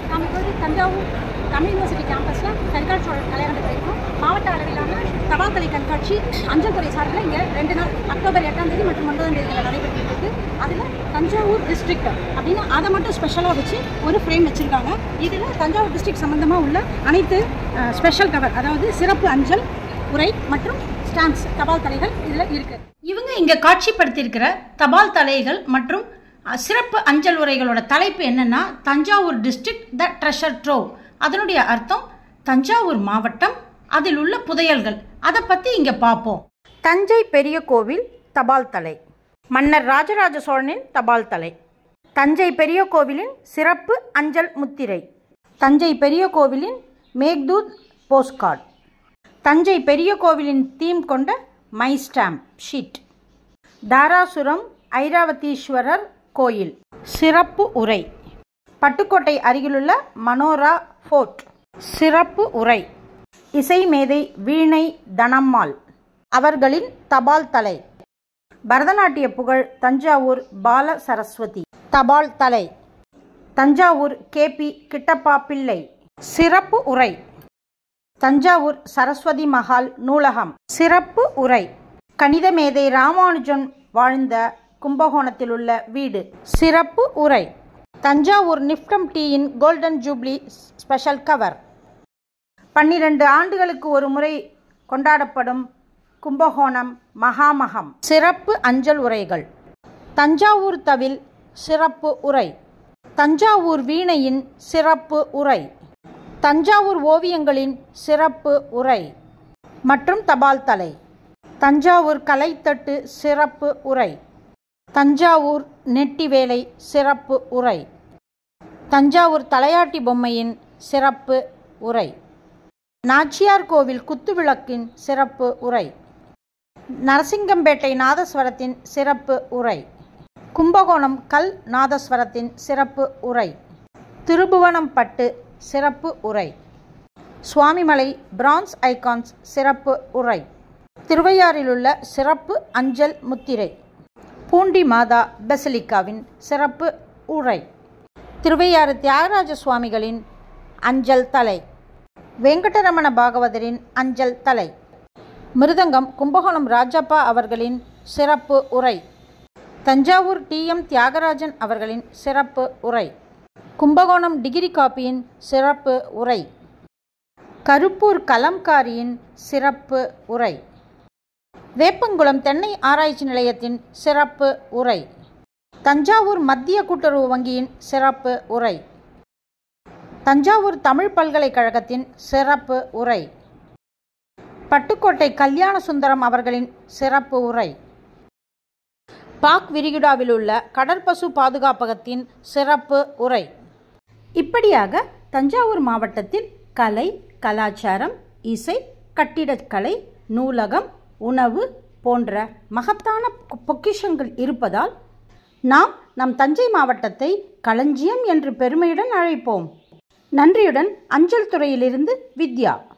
நாம் இப்போது தஞ்சாவூர் தமிழ் யூனிவர்சிட்டி கேம்பஸில் கண்காட்சி கலையாண்டு போயிருக்கோம் மாவட்ட அளவிலான தபால் தலை கண்காட்சி அஞ்சல் துறை சார்பில் இங்கே ரெண்டு நாள் அக்டோபர் எட்டாம் தேதி மற்றும் ஒன்பதாம் தேதியில் நடைபெற்று இருக்கு அதில் தஞ்சாவூர் டிஸ்ட்ரிக்ட் அப்படின்னு அதை மட்டும் ஸ்பெஷலாக வச்சு ஒரு ஃப்ரேம் வச்சுருக்காங்க இதில் தஞ்சாவூர் டிஸ்ட்ரிக்ட் சம்மந்தமாக உள்ள அனைத்து ஸ்பெஷல் கவர் அதாவது சிறப்பு அஞ்சல் உரை மற்றும் ஸ்டாம்ப்ஸ் தபால் தலைகள் இதில் இருக்குது இவங்க இங்க காட்சிப்படுத்தியிருக்கிற தபால் தலைகள் மற்றும் அஹ், சிறப்பு அஞ்சல் உரைகளோட தலைப்பு என்னன்னா Thanjavur district the treasure trove அதனுடைய அர்த்தம் தஞ்சாவூர் மாவட்டம் அதில் உள்ள புதையல்கள் அதை பத்தி இங்க பார்ப்போம் தஞ்சை பெரிய கோவில் தபால் தலை மன்னர் ராஜராஜ சோழனின் தபால் தலை தஞ்சை பெரிய கோவிலின் சிறப்பு அஞ்சல் முத்திரை தஞ்சை பெரிய கோவிலின் மேக்தூத் போஸ்ட்கார்டு தஞ்சை பெரிய கோவிலின் தீம் கொண்ட my stamp sheet Darasuram Airavateswarar கோயில் சிறப்பு உரை பட்டுக்கோட்டை அருகிலுள்ள மனோரா ஃபோர்ட் சிறப்பு உரை இசை மேதை வீணை தனம்மாள் அவர்களின் தபால் தலை பரதநாட்டிய புகழ் தஞ்சாவூர் பால சரஸ்வதி தபால் தலை தஞ்சாவூர் கேபி கிட்டப்பா பிள்ளை சிறப்பு உரை தஞ்சாவூர் சரஸ்வதி மஹால் நூலகம் சிறப்பு உரை கணித மேதை ராமானுஜன் வாழ்ந்த கும்பகோணத்தில் உள்ள வீடு சிறப்பு உரை தஞ்சாவூர் நிஃப்டம் டீயின் கோல்டன் ஜூப்ளி ஸ்பெஷல் கவர் பன்னிரண்டு ஆண்டுகளுக்கு ஒரு முறை கொண்டாடப்படும் கும்பகோணம் மகாமகம் சிறப்பு அஞ்சல் உரைகள் தஞ்சாவூர் தவில் சிறப்பு உரை தஞ்சாவூர் வீணையின் சிறப்பு உரை தஞ்சாவூர் ஓவியங்களின் சிறப்பு உரை மற்றும் தபால் தலை தஞ்சாவூர் கலைத்தட்டு சிறப்பு உரை தஞ்சாவூர் நெட்டி வேலை சிறப்பு உரை தஞ்சாவூர் தலையாட்டி பொம்மையின் சிறப்பு உரை நாச்சியார் கோவில் குத்துவிளக்கின் சிறப்பு உரை நரசிங்கம்பேட்டை நாதஸ்வரத்தின் சிறப்பு உரை கும்பகோணம் கல் நாதஸ்வரத்தின் சிறப்பு உரை திருபுவனம் பட்டு சிறப்பு உரை சுவாமிமலை பிரான்ஸ் ஐகான்ஸ் சிறப்பு உரை திருவையாறிலுள்ள சிறப்பு அஞ்சல் முத்திரை பூண்டி மாதா பெசலிக்காவின் சிறப்பு உரை திருவையாறு தியாகராஜ சுவாமிகளின் அஞ்சல் தலை வெங்கடரமண பாகவதரின் அஞ்சல் தலை மிருதங்கம் கும்பகோணம் ராஜப்பா அவர்களின் சிறப்பு உரை தஞ்சாவூர் டி எம் தியாகராஜன் அவர்களின் சிறப்பு உரை கும்பகோணம் டிகிரி காப்பியின் சிறப்பு உரை கருப்பூர் கலம்காரியின் சிறப்பு உரை வேப்பங்குளம் தென்னை ஆராய்ச்சி நிலையத்தின் சிறப்பு உரை தஞ்சாவூர் மத்திய கூட்டுறவு வங்கியின் சிறப்பு உரை தஞ்சாவூர் தமிழ் பல்கலைக்கழகத்தின் சிறப்பு உரை பட்டுக்கோட்டை கல்யாண சுந்தரம் அவர்களின் சிறப்பு உரை பாக் விரிகுடாவில் உள்ள கடற்பசு பாதுகாப்பகத்தின் சிறப்பு உரை இப்படியாக தஞ்சாவூர் மாவட்டத்தில் கலை கலாச்சாரம் இசை கட்டிடக்கலை நூலகம் உணவு போன்ற மகத்தான பொ- பொக்கிஷங்கள் இருப்பதால் நாம் நம் தஞ்சை மாவட்டத்தை களஞ்சியம் என்று பெருமையுடன் அழைப்போம் நன்றியுடன் அஞ்சல் துறையிலிருந்து வித்யா